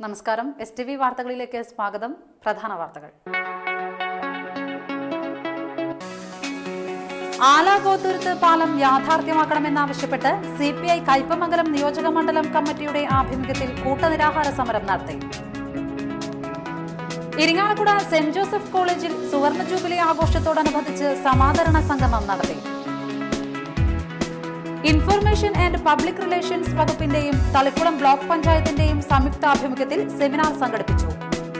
നമസ്കാരം S T V വാർത്തകളിലേക്ക് സ്വാഗതം പ്രധാന വാർത്തകൾ ആലാഗോത്തുരുത്ത് പാലം യാഥാർത്ഥ്യമാക്കണമെന്നാവശ്യപ്പെട്ട് സി പി ഐ കയ്പമംഗലം നിയോജക മണ്ഡലം കമ്മിറ്റിയുടെ ആഭിമുഖ്യത്തിൽ കൂട്ടനിരാഹാര സമരം നടത്തി ഇരിങ്ങാലക്കുട സെന്റ് ജോസഫ് കോളേജിൽ സുവർണ ജൂബിലി ആഘോഷത്തോടനുബന്ധിച്ച് സമാദരണ സംഗമം നടത്തി ഇൻഫർമേഷൻ ആൻഡ് പബ്ലിക് റിലേഷൻസ് വകുപ്പിന്റെയും തളിക്കുളം ബ്ലോക്ക് പഞ്ചായത്തിന്റെയും സംയുക്താഭിമുഖ്യത്തിൽ സെമിനാർ സംഘടിപ്പിച്ചു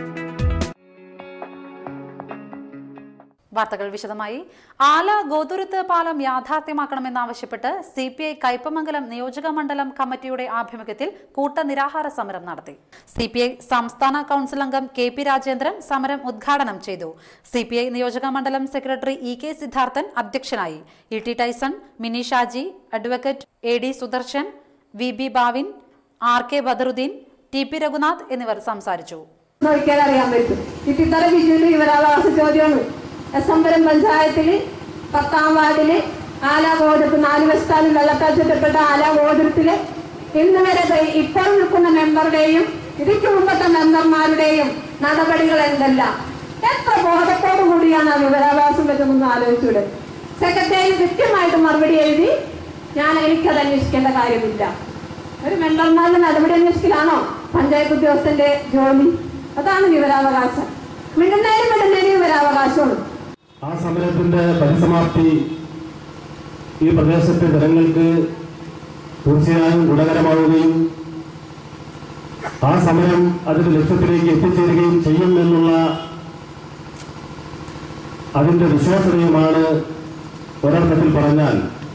വാർത്തകൾ വിശദമായി ആല ഗോതുരുത്ത് പാലം യാഥാർത്ഥ്യമാക്കണമെന്നാവശ്യപ്പെട്ട് സി പി ഐ കയ്പമംഗലം നിയോജക മണ്ഡലം കമ്മിറ്റിയുടെ ആഭിമുഖ്യത്തിൽ കൂട്ടനിരാഹാര സമരം നടത്തി സി പി ഐ സംസ്ഥാന കൌൺസിൽ അംഗം കെ പി രാജേന്ദ്രൻ സമരം ഉദ്ഘാടനം ചെയ്തു സി പി ഐ നിയോജക മണ്ഡലം സെക്രട്ടറി ഇ കെ സിദ്ധാർത്ഥൻ അധ്യക്ഷനായി E T Tyson Mini Shaji advocate A D Sudarshan V B Bavin R K Badaruddin T P Raghunath എന്നിവർ സംസാരിച്ചു നോക്കിയാൽ അറിയാൻ പറ്റും ഇത്തിത്തറ ബിജുവിന് വിവരാവകാശ ചോദ്യമാണ് എസ് എംപുരം പഞ്ചായത്തില് പത്താം വാർഡില് ആലാഗോപുരത്ത് നാല് വശത്താലും വെള്ളത്താൽ ചുറ്റപ്പെട്ട ആലാഗോപുരത്തില് ഇന്ന് വരെ ദേ ഇപ്പോൾ നിൽക്കുന്ന മെമ്പറുടെയും ഇതിക്ക് മുമ്പത്തെ മെമ്പർമാരുടെയും നടപടികൾ എന്തെല്ലാം എത്ര ബോധത്തോടു കൂടിയാണ് ആ വിവരാവകാശം വരുന്നതെന്ന് ആലോചിച്ചൂടെ സെക്രട്ടറി കൃത്യമായിട്ട് മറുപടി എഴുതി ഞാൻ എനിക്കത് അന്വേഷിക്കേണ്ട കാര്യമില്ല ഒരു മെമ്പർമാരുടെ നടപടി അന്വേഷിക്കലാണോ പഞ്ചായത്ത് ഉദ്യോഗസ്ഥന്റെ ജോലി അതാണ് വിവരാവകാശം മിണ്ടുന്നേരും മിണ്ടുന്നേരും വിവരാവകാശമാണ് ആ സമരത്തിന്റെ പരിസമാപ്തി ഈ പ്രദേശത്തെ ജനങ്ങൾക്ക് തീർച്ചയായും ഗുണകരമാവുകയും ആ സമരം അതിന്റെ ലക്ഷ്യത്തിലേക്ക് എത്തിച്ചേരുകയും ചെയ്യും എന്നുള്ള അതിന്റെ വിശ്വാസനീയമാണ് ഒരർത്ഥത്തിൽ പറഞ്ഞാൽ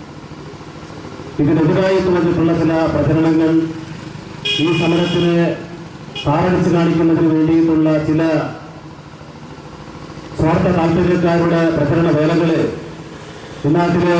ഇതിനെതിരായി തുറന്നിട്ടുള്ള ചില പ്രചരണങ്ങൾ ഈ സമരത്തിനെ താറടിച്ചു കാണിക്കുന്നതിന് വേണ്ടിയിട്ടുള്ള ചില സ്വാർത്ഥ താല്പര്യക്കാരുടെ പ്രചരണ വേലകള് ഇന്നാട്ടിലെ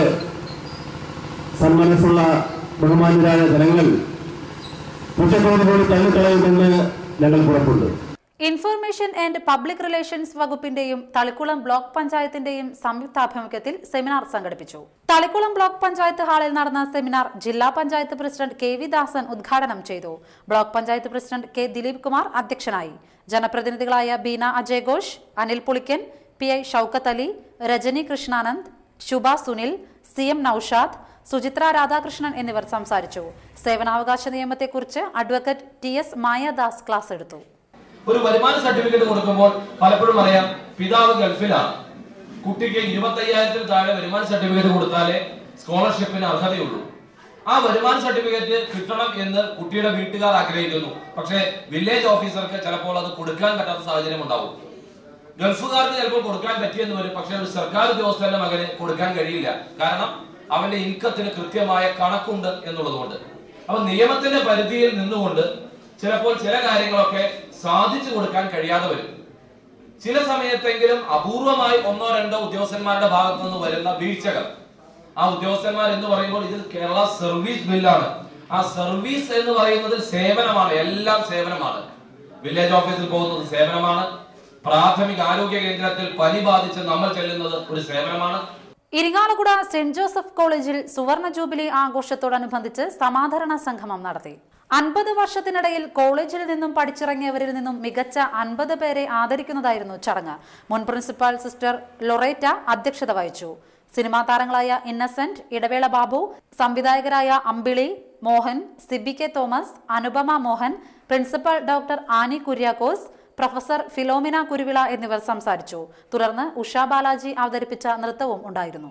സന്മനസ്സുള്ള ബഹുമാന്യരായ ജനങ്ങൾ കുറ്റത്തോടുകൂടി തള്ളിക്കളയുമെന്ന് ഞങ്ങൾക്ക് ഉറപ്പുണ്ട് ഇൻഫർമേഷൻ ആൻഡ് പബ്ലിക് റിലേഷൻസ് വകുപ്പിന്റെയും തളിക്കുളം ബ്ലോക്ക് പഞ്ചായത്തിന്റെയും സംയുക്താഭിമുഖ്യത്തിൽ സെമിനാർ സംഘടിപ്പിച്ചു തളിക്കുളം ബ്ലോക്ക് പഞ്ചായത്ത് ഹാളിൽ നടന്ന സെമിനാർ ജില്ലാ panchayat president K V Dasan ഉദ്ഘാടനം ചെയ്തു block panchayat president K Dileep Kumar അധ്യക്ഷനായി ജനപ്രതിനിധികളായ Beena Ajay Ghosh Anil Pulikkan P I Shoukath Ali Rajani Krishnanand Shubha Sunil C M Noushad Suchitra Radhakrishnan എന്നിവർ സംസാരിച്ചു സേവനാവകാശ നിയമത്തെക്കുറിച്ച് advocate T S Mayadas class എടുത്തു ഒരു വരുമാന സർട്ടിഫിക്കറ്റ് കൊടുക്കുമ്പോൾ പലപ്പോഴും അറിയാം പിതാവ് ഗൾഫിലാണ് കുട്ടിക്ക് ഇരുപത്തയ്യായിരത്തിൽ താഴെ വരുമാന സർട്ടിഫിക്കറ്റ് കൊടുത്താലേ സ്കോളർഷിപ്പിന് അർഹതയുള്ളൂ ആ വരുമാന സർട്ടിഫിക്കറ്റ് കിട്ടണം എന്ന് കുട്ടിയുടെ വീട്ടുകാർ ആഗ്രഹിക്കുന്നു പക്ഷേ വില്ലേജ് ഓഫീസർക്ക് ചിലപ്പോൾ അത് കൊടുക്കാൻ പറ്റാത്ത സാഹചര്യം ഉണ്ടാവും ഗൾഫുകാർക്ക് ചിലപ്പോൾ കൊടുക്കാൻ പറ്റിയെന്ന് വരും പക്ഷേ ഒരു സർക്കാർ ഉദ്യോഗസ്ഥന്റെ മകന് കൊടുക്കാൻ കഴിയില്ല കാരണം അവന്റെ ഇൻകത്തിന് കൃത്യമായ കണക്കുണ്ട് എന്നുള്ളതുകൊണ്ട് അപ്പൊ നിയമത്തിന്റെ പരിധിയിൽ നിന്നുകൊണ്ട് ചിലപ്പോൾ ചില കാര്യങ്ങളൊക്കെ സാധിച്ചു കൊടുക്കാൻ കഴിയാതെ വരും ചില സമയത്തെങ്കിലും അപൂർവമായി ഒന്നോ രണ്ടോ ഉദ്യോഗസ്ഥന്മാരുടെ ഭാഗത്തു നിന്ന് വരുന്ന വീഴ്ചകൾ ആ ഉദ്യോഗസ്ഥന്മാർ എന്ന് പറയുമ്പോൾ ഇത് കേരള സർവീസ് ബില്ലാണ് ആ സർവീസ് എന്ന് പറയുന്നത് സേവനമാണ് എല്ലാം സേവനമാണ് വില്ലേജ് ഓഫീസിൽ പോകുന്നത് സേവനമാണ് പ്രാഥമിക ആരോഗ്യ കേന്ദ്രത്തിൽ പനി ബാധിച്ച് നമ്മൾ ചെല്ലുന്നത് ഒരു സേവനമാണ് ഇരിങ്ങാലക്കുട സെന്റ് ജോസഫ് കോളേജിൽ സുവർണ ജൂബിലി ആഘോഷത്തോടനുബന്ധിച്ച് സമാധരണ സംഗമം നടത്തി അൻപത് വർഷത്തിനിടയിൽ കോളേജിൽ നിന്നും പഠിച്ചിറങ്ങിയവരിൽ നിന്നും മികച്ച അൻപത് പേരെ ആദരിക്കുന്നതായിരുന്നു ചടങ്ങ് മുൻ പ്രിൻസിപ്പാൾ സിസ്റ്റർ ലൊറേറ്റ അധ്യക്ഷത വഹിച്ചു സിനിമാ താരങ്ങളായ ഇന്നസെന്റ് ഇടവേള ബാബു സംവിധായകരായ Ambili Mohan Siby K Thomas Anupama Mohan principal doctor Annie Kuriakose professor Philomina Kuruvila എന്നിവർ സംസാരിച്ചു തുടർന്ന് ഉഷ ബാലാജി അവതരിപ്പിച്ച നൃത്തവും ഉണ്ടായിരുന്നു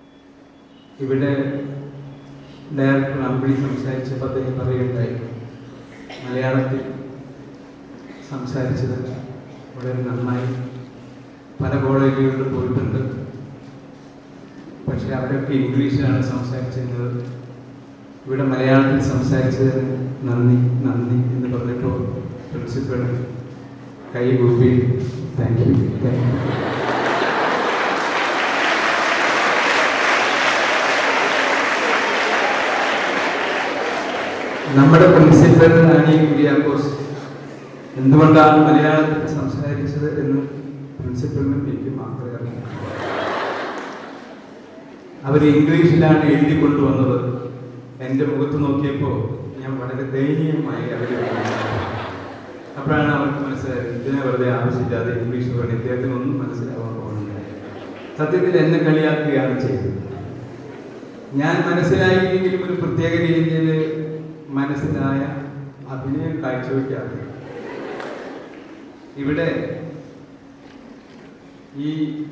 ഇവിടെ ഡയറക്ടർ അമ്പിളി സംസാരിച്ചപ്പോൾ അദ്ദേഹം പറയുകയുണ്ടായി മലയാളത്തിൽ സംസാരിച്ചത് വളരെ നന്നായി പല കോളേജുകളിൽ പോയിട്ടുണ്ട് പക്ഷെ അവരൊക്കെ ഇംഗ്ലീഷിലാണ് സംസാരിച്ചിരുന്നത് ഇവിടെ മലയാളത്തിൽ സംസാരിച്ചതിന് നന്ദി നന്ദി എന്ന് പറഞ്ഞപ്പോൾ പ്രിൻസിപ്പൽ കൈ കൂപ്പി താങ്ക് യു താങ്ക് യു നമ്മുടെ പ്രിൻസിപ്പൽ ആനി കുര്യാക്കോസ് എന്തുകൊണ്ടാണ് മലയാളത്തിൽ സംസാരിച്ചത് എന്ന് പ്രിൻസിപ്പലിനും എനിക്ക് മാത്രമേ അറിയൂ അവർ ഇംഗ്ലീഷിലാണ് എഴുതി കൊണ്ടുവന്നത് എൻ്റെ മുഖത്ത് നോക്കിയപ്പോൾ ഞാൻ വളരെ ദയനീയമായി അവരെ അപ്പോഴാണ് അവർക്ക് മനസ്സിലായത് ഇതിനെ വെറുതെ ആവശ്യമില്ലാതെ ഇംഗ്ലീഷ് പറഞ്ഞ് ഇദ്ദേഹത്തിനൊന്നും മനസ്സിലാവാൻ പോകുന്നില്ല സത്യത്തിൽ എന്നെ കളിയാക്കുകയാണ് ചെയ്തത് ഞാൻ മനസ്സിലായില്ലെങ്കിലും ഒരു പ്രത്യേക രീതിയിൽ മനസ്സിലായ അഭിനയം കാഴ്ചവെക്കാതെ ഇവിടെ ഈ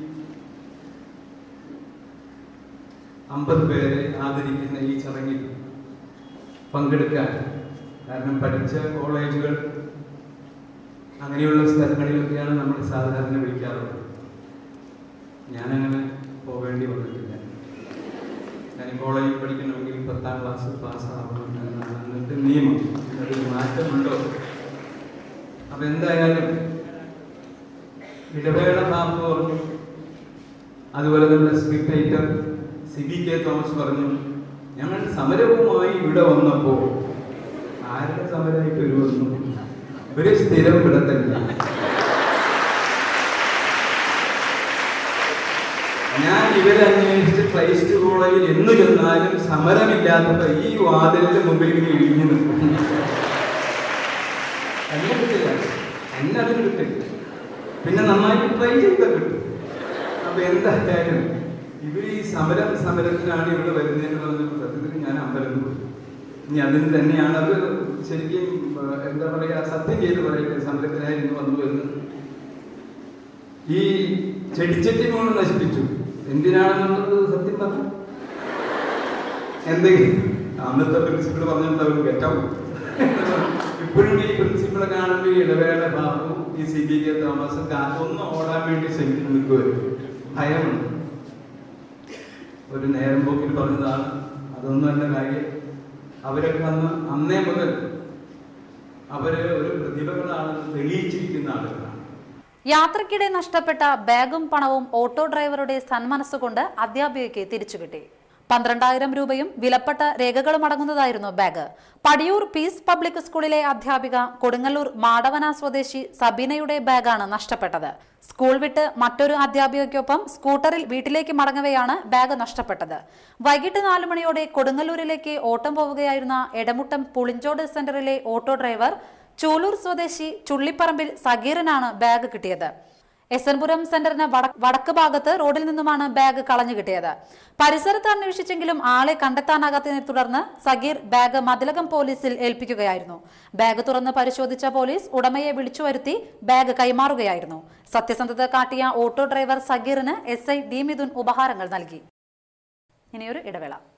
അമ്പത് പേരെ ആദരിക്കുന്ന ഈ ചടങ്ങിൽ പങ്കെടുക്കാൻ കാരണം പഠിച്ച കോളേജുകൾ അങ്ങനെയുള്ള സ്ഥലങ്ങളിലൊക്കെയാണ് നമ്മൾ സാധാരണ വിളിക്കാറുള്ളത് ഞാനങ്ങനെ പോകേണ്ടി വന്നിട്ടില്ല ഞാൻ കോളേജിൽ പഠിക്കണമെങ്കിൽ പത്താം ക്ലാസ് പാസ്സാവണം എന്നാണ് അന്നത്തെ നിയമം അതിൽ മാറ്റമുണ്ടോ അപ്പൊ എന്തായാലും ഇടവേള ബാബു പറഞ്ഞു അതുപോലെ തന്നെ script writer Siby K Thomas പറഞ്ഞു ഞങ്ങൾ സമരവുമായി ഇവിടെ വന്നപ്പോൾ ആരുടെ സമരമായിട്ട് ഒരു വന്നു ഇവര് സ്ഥിരം ഇവിടെ തന്നെ ഞാൻ ഇവരെ അന്വേഷിച്ച് ക്രൈസ്റ്റ് കോളേജിൽ എന്ന് ചെന്നാലും സമരമില്ലാത്തപ്പോ ഈ വാതിലിന്റെ മുമ്പിൽ ഇങ്ങനെ ഇഴിഞ്ഞു നിൽക്കും എന്നെ കിട്ടില്ല എന്നെ അതിന് കിട്ടില്ല പിന്നെ നന്നായിട്ട് ട്രൈ ചെയ്ത കിട്ടും അപ്പൊ എന്തായാലും ഇവർ ഈ സമരം സമരത്തിനാണ് ഇവിടെ വരുന്നതെന്ന് പറഞ്ഞപ്പോൾ സത്യത്തിൽ ഞാൻ അമ്പലം പോയി ഇനി അതിന് തന്നെയാണ് അത് ശരിക്കും ഏഹ്, എന്താ പറയാ സത്യം ചെയ്ത് പറയട്ടെ സമരത്തിനായിരുന്നു വന്നു എന്ന് ഈ ചെടിച്ചട്ടി മുഴുവൻ നശിപ്പിച്ചു എന്തിനാണെന്നുള്ളത് സത്യം പറഞ്ഞു എന്തെങ്കിലും അന്നത്തെ പ്രിൻസിപ്പിൾ പറഞ്ഞിട്ട് അവർ ഗെറ്റാവും ഇപ്പോഴും ഈ പ്രിൻസിപ്പിളെ കാണുമ്പോൾ ഈ ഇടവേള ബാബു ഈ സി ബി കെ തോമസ് കാ- ഒന്ന് ഓടാൻ വേണ്ടി ശ്രമിച്ചു നിൽക്കുമായിരുന്നു ഭയമുണ്ട് ഒരു നേരം പോക്കിൽ പറഞ്ഞതാണ് അതൊന്നും അല്ല കാര്യം അവരൊക്കെ അന്ന് അന്നേ മുതൽ അവര് ഒരു പ്രതിഭകളാണെന്ന് തെളിയിച്ചിരിക്കുന്ന ആളുകളാണ് യാത്രക്കിടെ നഷ്ടപ്പെട്ട ബാഗും പണവും ഓട്ടോ ഡ്രൈവറുടെ സന്മനസ്സുകൊണ്ട് അധ്യാപികയ്ക്ക് തിരിച്ചു കിട്ടി പന്ത്രണ്ടായിരം രൂപയും വിലപ്പെട്ട രേഖകളും അടങ്ങുന്നതായിരുന്നു ബാഗ് പടിയൂർ പീസ് പബ്ലിക് സ്കൂളിലെ അധ്യാപിക കൊടുങ്ങല്ലൂർ മാടവന സ്വദേശി സബീനയുടെ ബാഗാണ് നഷ്ടപ്പെട്ടത് സ്കൂൾ വിട്ട് മറ്റൊരു അധ്യാപികയ്ക്കൊപ്പം സ്കൂട്ടറിൽ വീട്ടിലേക്ക് മടങ്ങവെയാണ് ബാഗ് നഷ്ടപ്പെട്ടത് വൈകിട്ട് നാലു മണിയോടെ കൊടുങ്ങല്ലൂരിലേക്ക് ഓട്ടം പോവുകയായിരുന്ന എടമുട്ടം പുളിഞ്ചോട് സെന്ററിലെ ഓട്ടോ ഡ്രൈവർ ചൂലൂർ സ്വദേശി ചുള്ളിപ്പറമ്പിൽ സഗീറിനാണ് ബാഗ് കിട്ടിയത് എസ് എൻ പുരം സെന്ററിന് വട- വടക്ക് ഭാഗത്ത് റോഡിൽ നിന്നുമാണ് ബാഗ് കളഞ്ഞു കിട്ടിയത് പരിസരത്ത് അന്വേഷിച്ചെങ്കിലും ആളെ കണ്ടെത്താനാകാത്തതിനെ തുടർന്ന് സഗീർ ബാഗ് മതിലകം പോലീസിൽ ഏൽപ്പിക്കുകയായിരുന്നു ബാഗ് തുറന്ന് പരിശോധിച്ച പോലീസ് ഉടമയെ വിളിച്ചു വരുത്തി ബാഗ് കൈമാറുകയായിരുന്നു സത്യസന്ധത കാട്ടിയ ഓട്ടോ ഡ്രൈവർ സഗീറിന് എസ് ഐ ഡി മിഥുൻ ഉപഹാരങ്ങൾ നൽകി ഇനിയൊരു ഇടവേള